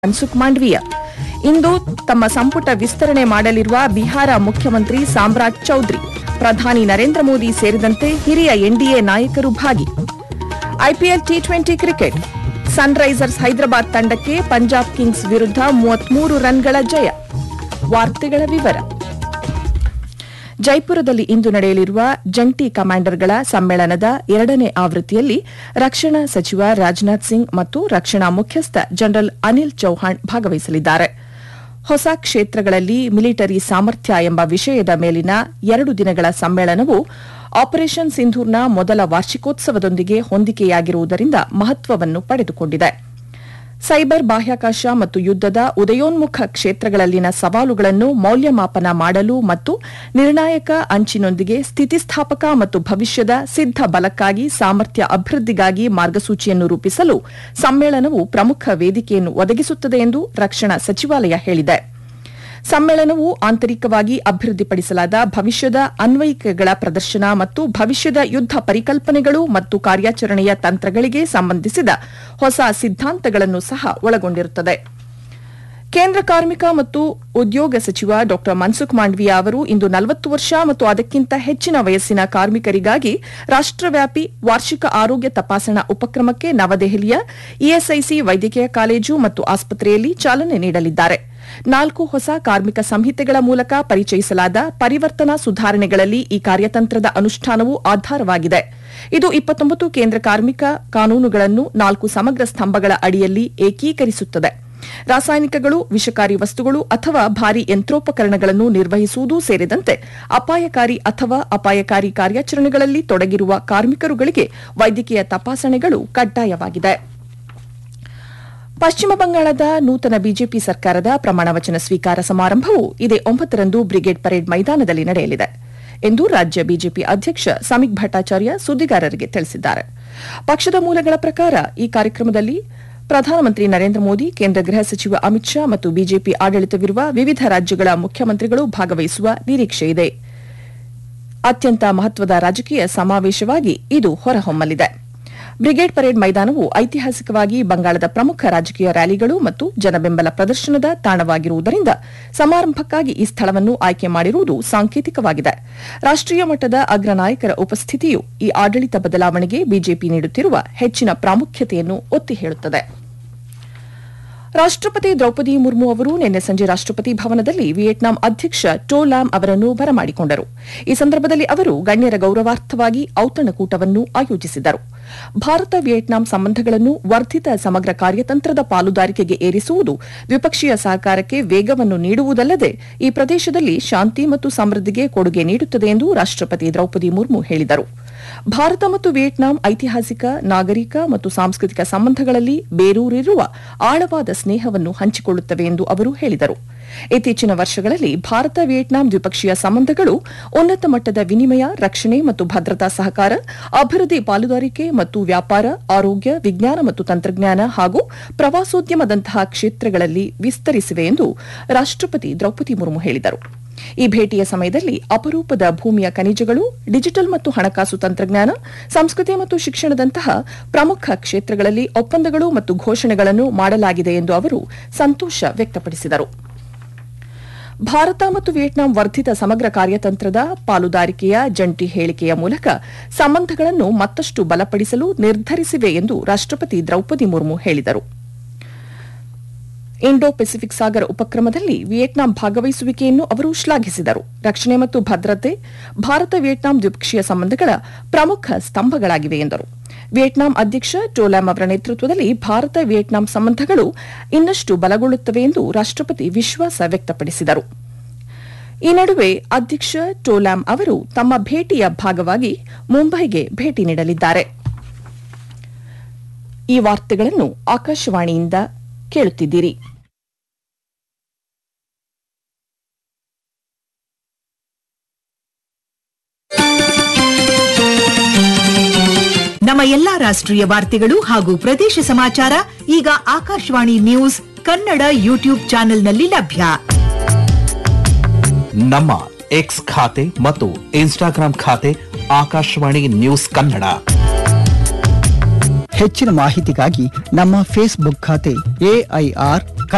ಮನ್ಸುಖ್ ಮಾಂಡವೀಯ ಇಂದು ತಮ್ಮ ಸಂಪುಟ ವಿಸ್ತರಣೆ ಮಾಡಲಿರುವ ಬಿಹಾರ ಮುಖ್ಯಮಂತ್ರಿ ಸಾಮ್ರಾಟ್ ಚೌಧರಿ ಪ್ರಧಾನಿ ನರೇಂದ್ರ ಮೋದಿ ಸೇರಿದಂತೆ ಹಿರಿಯ ಎನ್ಡಿಎ ನಾಯಕರು ಭಾಗಿ IPL T twenty cricket Sunrisers Hyderabad ತಂಡಕ್ಕೆ ಪಂಜಾಬ್ ಕಿಂಗ್ಸ್ ವಿರುದ್ಧ ಮೂವತ್ಮೂರು ರನ್ಗಳ ಜಯ ವಾರ್ತೆಗಳ ವಿವರ ಜೈಪುರದಲ್ಲಿ ಇಂದು ನಡೆಯಲಿರುವ ಜಂಟಿ ಕಮಾಂಡರ್ಗಳ ಸಮ್ಮೇಳನದ ಎರಡನೇ ಆವೃತ್ತಿಯಲ್ಲಿ ರಕ್ಷಣಾ ಸಚಿವ ರಾಜನಾಥ್ ಸಿಂಗ್ ಮತ್ತು ರಕ್ಷಣಾ ಮುಖ್ಯಸ್ಥ ಜನರಲ್ ಅನಿಲ್ ಚೌಹಾಣ್ ಭಾಗವಹಿಸಲಿದ್ದಾರೆ ಹೊಸ ಕ್ಷೇತ್ರಗಳಲ್ಲಿ ಮಿಲಿಟರಿ ಸಾಮರ್ಥ್ಯ ಎಂಬ ವಿಷಯದ ಮೇಲಿನ ಎರಡು ದಿನಗಳ ಸಮ್ಮೇಳನವು ಆಪರೇಷನ್ ಸಿಂಧೂರ್ನ ಮೊದಲ ವಾರ್ಷಿಕೋತ್ಸವದೊಂದಿಗೆ ಹೊಂದಿಕೆಯಾಗಿರುವುದರಿಂದ ಮಹತ್ವವನ್ನು ಪಡೆದುಕೊಂಡಿದೆ ಸೈಬರ್ ಬಾಹ್ಯಾಕಾಶ ಮತ್ತು ಯುದ್ದದ ಉದಯೋನ್ಮುಖ ಕ್ಷೇತ್ರಗಳಲ್ಲಿನ ಸವಾಲುಗಳನ್ನು ಮೌಲ್ಯಮಾಪನ ಮಾಡಲು ಮತ್ತು ನಿರ್ಣಾಯಕ ಅಂಚಿನೊಂದಿಗೆ ಸ್ಥಿತಿಸ್ಥಾಪಕ ಮತ್ತು ಭವಿಷ್ಯದ ಸಿದ್ಧ ಬಲಕ್ಕಾಗಿ ಸಾಮರ್ಥ್ಯ ಅಭಿವೃದ್ಧಿಗಾಗಿ ಮಾರ್ಗಸೂಚಿಯನ್ನು ರೂಪಿಸಲು ಸಮ್ಮೇಳನವು ಪ್ರಮುಖ ವೇದಿಕೆಯನ್ನು ಒದಗಿಸುತ್ತದೆ ಎಂದು ರಕ್ಷಣಾ ಸಚಿವಾಲಯ ಹೇಳಿದೆ ಸಮ್ಮೇಳನವು ಆಂತರಿಕವಾಗಿ ಅಭಿವೃದ್ಧಿಪಡಿಸಲಾದ ಭವಿಷ್ಯದ ಅನ್ವಯಿಕೆಗಳ ಪ್ರದರ್ಶನ ಮತ್ತು ಭವಿಷ್ಯದ ಯುದ್ಧ ಪರಿಕಲ್ಪನೆಗಳು ಮತ್ತು ಕಾರ್ಯಾಚರಣೆಯ ತಂತ್ರಗಳಿಗೆ ಸಂಬಂಧಿಸಿದ ಹೊಸ ಸಿದ್ಧಾಂತಗಳನ್ನು ಸಹ ಒಳಗೊಂಡಿರುತ್ತದೆ ಕೇಂದ್ರ ಕಾರ್ಮಿಕ ಮತ್ತು ಉದ್ಯೋಗ ಸಚಿವ ಡಾ ಮನ್ಸುಖ್ ಮಾಂಡವೀಯ ಅವರು ಇಂದು ನಲವತ್ತು ವರ್ಷ ಮತ್ತು ಅದಕ್ಕಿಂತ ಹೆಚ್ಚಿನ ವಯಸ್ಸಿನ ಕಾರ್ಮಿಕರಿಗಾಗಿ ರಾಷ್ಟವ್ಯಾಪಿ ವಾರ್ಷಿಕ ಆರೋಗ್ಯ ತಪಾಸಣಾ ಉಪಕ್ರಮಕ್ಕೆ ನವದೆಹಲಿಯ ಇಎಸ್ಐಸಿ ವೈದ್ಯಕೀಯ ಕಾಲೇಜು ಮತ್ತು ಆಸ್ಪತ್ರೆಯಲ್ಲಿ ಚಾಲನೆ ನೀಡಲಿದ್ದಾರೆ ನಾಲ್ಕು ಹೊಸ ಕಾರ್ಮಿಕ ಸಂಹಿತೆಗಳ ಮೂಲಕ ಪರಿಚಯಿಸಲಾದ ಪರಿವರ್ತನಾ ಸುಧಾರಣೆಗಳಲ್ಲಿ ಈ ಕಾರ್ಯತಂತ್ರದ ಅನುಷ್ಠಾನವು ಆಧಾರವಾಗಿದೆ ಇದು ಇಪ್ಪತ್ತೊಂಬತ್ತು ಕೇಂದ್ರ ಕಾರ್ಮಿಕ ಕಾನೂನುಗಳನ್ನು ನಾಲ್ಕು ಸಮಗ್ರ ಸ್ತಂಭಗಳ ಅಡಿಯಲ್ಲಿ ಏಕೀಕರಿಸುತ್ತದೆ ರಾಸಾಯನಿಕಗಳು ವಿಷಕಾರಿ ವಸ್ತುಗಳು ಅಥವಾ ಭಾರಿ ಯಂತ್ರೋಪಕರಣಗಳನ್ನು ನಿರ್ವಹಿಸುವುದು ಸೇರಿದಂತೆ ಅಪಾಯಕಾರಿ ಅಥವಾ ಅಪಾಯಕಾರಿ ಕಾರ್ಯಾಚರಣೆಗಳಲ್ಲಿ ತೊಡಗಿರುವ ಕಾರ್ಮಿಕರುಗಳಿಗೆ ವೈದ್ಯಕೀಯ ತಪಾಸಣೆಗಳು ಕಡ್ಡಾಯವಾಗಿದೆ ಪಶ್ಚಿಮ ಬಂಗಾಳದ ನೂತನ ಬಿಜೆಪಿ ಸರ್ಕಾರದ ಪ್ರಮಾಣವಚನ ಸ್ವೀಕಾರ ಸಮಾರಂಭವು ಇದೇ ಒಂಬತ್ತರಂದು ಬ್ರಿಗೇಡ್ ಪರೇಡ್ ಮೈದಾನದಲ್ಲಿ ನಡೆಯಲಿದೆ ಎಂದು ರಾಜ್ಯ ಬಿಜೆಪಿ ಅಧ್ಯಕ್ಷ ಸಮೀಕ್ ಭಟ್ಟಾಚಾರ್ಯ ಸುದ್ದಿಗಾರರಿಗೆ ತಿಳಿಸಿದ್ದಾರೆ ಪಕ್ಷದ ಮೂಲಗಳ ಪ್ರಕಾರ ಈ ಕಾರ್ಯಕ್ರಮದಲ್ಲಿ ಪ್ರಧಾನಮಂತ್ರಿ ನರೇಂದ್ರ ಮೋದಿ ಕೇಂದ್ರ ಗೃಹ ಸಚಿವ ಅಮಿತ್ ಶಾ ಮತ್ತು ಬಿಜೆಪಿ ಆಡಳಿತವಿರುವ ವಿವಿಧ ರಾಜ್ಯಗಳ ಮುಖ್ಯಮಂತ್ರಿಗಳು ಭಾಗವಹಿಸುವ ನಿರೀಕ್ಷೆಯಿದೆ ಅತ್ಯಂತ ಮಹತ್ವದ ರಾಜಕೀಯ ಸಮಾವೇಶವಾಗಿ ಇದು ಹೊರಹೊಮ್ಮಲಿದೆ ಬ್ರಿಗೇಡ್ ಪರೇಡ್ ಮೈದಾನವು ಐತಿಹಾಸಿಕವಾಗಿ ಬಂಗಾಳದ ಪ್ರಮುಖ ರಾಜಕೀಯ ರ್ಯಾಲಿಗಳು ಮತ್ತು ಜನಬೆಂಬಲ ಪ್ರದರ್ಶನದ ತಾಣವಾಗಿರುವುದರಿಂದ ಸಮಾರಂಭಕ್ಕಾಗಿ ಈ ಸ್ಥಳವನ್ನು ಆಯ್ಕೆ ಮಾಡಿರುವುದು ಸಾಂಕೇತಿಕವಾಗಿದೆ ರಾಷ್ಟೀಯ ಮಟ್ಟದ ಅಗ್ರ ನಾಯಕರ ಉಪಸ್ಥಿತಿಯು ಈ ಆಡಳಿತ ಬದಲಾವಣೆಗೆ ಬಿಜೆಪಿ ನೀಡುತ್ತಿರುವ ಹೆಚ್ಚಿನ ಪ್ರಾಮುಖ್ಯತೆಯನ್ನು ಒತ್ತಿ ಹೇಳುತ್ತದೆ ರಾಷ್ಟಪತಿ ದ್ರೌಪದಿ ಮುರ್ಮು ಅವರು ನಿನ್ನೆ ಸಂಜೆ ರಾಷ್ಟಪತಿ ಭವನದಲ್ಲಿ ವಿಯೆಟ್ನಾಂ ಅಧ್ಯಕ್ಷ ಟೋ ಲಾಮ್ ಅವರನ್ನು ಬರಮಾಡಿಕೊಂಡರು ಈ ಸಂದರ್ಭದಲ್ಲಿ ಅವರು ಗಣ್ಯರ ಗೌರವಾರ್ಥವಾಗಿ ಔತಣಕೂಟವನ್ನು ಆಯೋಜಿಸಿದ್ದರು ಭಾರತ ವಿಯೆಟ್ನಾಂ ಸಂಬಂಧಗಳನ್ನು ವರ್ಧಿತ ಸಮಗ್ರ ಕಾರ್ಯತಂತ್ರದ ಪಾಲುದಾರಿಕೆಗೆ ಏರಿಸುವುದು ದ್ವಿಪಕ್ಷೀಯ ಸಹಕಾರಕ್ಕೆ ವೇಗವನ್ನು ನೀಡುವುದಲ್ಲದೆ ಈ ಪ್ರದೇಶದಲ್ಲಿ ಶಾಂತಿ ಮತ್ತು ಸಮೃದ್ಧಿಗೆ ಕೊಡುಗೆ ನೀಡುತ್ತದೆ ಎಂದು ರಾಷ್ಟಪತಿ ದ್ರೌಪದಿ ಮುರ್ಮು ಹೇಳಿದರು ಭಾರತ ಮತ್ತು ವಿಯೆಟ್ನಾಂ ಐತಿಹಾಸಿಕ ನಾಗರಿಕ ಮತ್ತು ಸಾಂಸ್ಕೃತಿಕ ಸಂಬಂಧಗಳಲ್ಲಿ ಬೇರೂರಿರುವ ಆಳವಾದ ಸ್ನೇಹವನ್ನು ಹಂಚಿಕೊಳ್ಳುತ್ತವೆ ಎಂದು ಅವರು ಹೇಳಿದರು ಇತ್ತೀಚಿನ ವರ್ಷಗಳಲ್ಲಿ ಭಾರತ ವಿಯೆಟ್ನಾಂ ದ್ವಿಪಕ್ಷೀಯ ಸಂಬಂಧಗಳು ಉನ್ನತ ಮಟ್ಟದ ವಿನಿಮಯ ರಕ್ಷಣೆ ಮತ್ತು ಭದ್ರತಾ ಸಹಕಾರ ಅಭಿವೃದ್ಧಿ ಪಾಲುದಾರಿಕೆ ಮತ್ತು ವ್ಯಾಪಾರ ಆರೋಗ್ಯ ವಿಜ್ಞಾನ ಮತ್ತು ತಂತ್ರಜ್ಞಾನ ಹಾಗೂ ಪ್ರವಾಸೋದ್ಯಮದಂತಹ ಕ್ಷೇತ್ರಗಳಲ್ಲಿ ವಿಸ್ತರಿಸಿವೆ ಎಂದು ರಾಷ್ಟಪತಿ ದ್ರೌಪದಿ ಮುರ್ಮು ಹೇಳಿದರು ಈ ಭೇಟಿಯ ಸಮಯದಲ್ಲಿ ಅಪರೂಪದ ಭೂಮಿಯ ಖನಿಜಗಳು ಡಿಜಿಟಲ್ ಮತ್ತು ಹಣಕಾಸು ತಂತ್ರಜ್ಞಾನ ಸಂಸ್ಕೃತಿ ಮತ್ತು ಶಿಕ್ಷಣದಂತಹ ಪ್ರಮುಖ ಕ್ಷೇತ್ರಗಳಲ್ಲಿ ಒಪ್ಪಂದಗಳು ಮತ್ತು ಘೋಷಣೆಗಳನ್ನು ಮಾಡಲಾಗಿದೆ ಎಂದು ಅವರು ಸಂತೋಷ ವ್ಯಕ್ತಪಡಿಸಿದರು ಭಾರತ ಮತ್ತು ವಿಯೆಟ್ನಾಂ ವರ್ಧಿತ ಸಮಗ್ರ ಕಾರ್ಯತಂತ್ರದ ಪಾಲುದಾರಿಕೆಯ ಜಂಟಿ ಹೇಳಿಕೆಯ ಮೂಲಕ ಸಂಬಂಧಗಳನ್ನು ಮತ್ತಷ್ಟು ಬಲಪಡಿಸಲು ನಿರ್ಧರಿಸಿವೆ ಎಂದು ರಾಷ್ಟಪತಿ ದ್ರೌಪದಿ ಮುರ್ಮು ಹೇಳಿದರು ಇಂಡೋ ಪೆಸಿಫಿಕ್ ಸಾಗರ ಉಪಕ್ರಮದಲ್ಲಿ ವಿಯೆಟ್ನಾಂ ಭಾಗವಹಿಸುವಿಕೆಯನ್ನು ಅವರು ಶ್ಲಾಘಿಸಿದರು ರಕ್ಷಣೆ ಮತ್ತು ಭದ್ರತೆ ಭಾರತ ವಿಯೆಟ್ನಾಂ ದ್ವಿಪಕ್ಷೀಯ ಸಂಬಂಧಗಳ ಪ್ರಮುಖ ಸ್ತಂಭಗಳಾಗಿವೆ ಎಂದರು ವಿಯೆಟ್ನಾಂ ಅಧ್ಯಕ್ಷ ಟೋಲಾಮ್ ಅವರ ನೇತೃತ್ವದಲ್ಲಿ ಭಾರತ ವಿಯೆಟ್ನಾಂ ಸಂಬಂಧಗಳು ಇನ್ನಷ್ಟು ಬಲಗೊಳ್ಳುತ್ತವೆ ಎಂದು ರಾಷ್ಟಪತಿ ವಿಶ್ವಾಸ ವ್ಯಕ್ತಪಡಿಸಿದರು ಈ ನಡುವೆ ಅಧ್ಯಕ್ಷ ಟೋಲಾಮ್ ಅವರು ತಮ್ಮ ಭೇಟಿಯ ಭಾಗವಾಗಿ ಮುಂಬೈಗೆ ಭೇಟಿ ನೀಡಲಿದ್ದಾರೆ ಈ ವಾರ್ತೆಗಳನ್ನು ಆಕಾಶವಾಣಿಯಿಂದ ಕೇಳುತ್ತಿದ್ದೀರಿ ನಮ್ಮ ಎಲ್ಲಾ ರಾಷ್ಟ್ರೀಯ ವಾರ್ತೆಗಳು ಹಾಗೂ ಪ್ರದೇಶ ಸಮಾಚಾರ ಈಗ ಆಕಾಶವಾಣಿ ನ್ಯೂಸ್ ಕನ್ನಡ ಯೂಟ್ಯೂಬ್ ಚಾನೆಲ್ನಲ್ಲಿ ಲಭ್ಯ ನಮ್ಮ ಎಕ್ಸ್ ಖಾತೆ ಮತ್ತು ಇನ್ಸ್ಟಾಗ್ರಾಂ ಖಾತೆ ಆಕಾಶವಾಣಿ ನ್ಯೂಸ್ ಕನ್ನಡ ಹೆಚ್ಚಿನ ಮಾಹಿತಿಗಾಗಿ ನಮ್ಮ ಫೇಸ್ಬುಕ್ ಖಾತೆ ಎಐಆರ್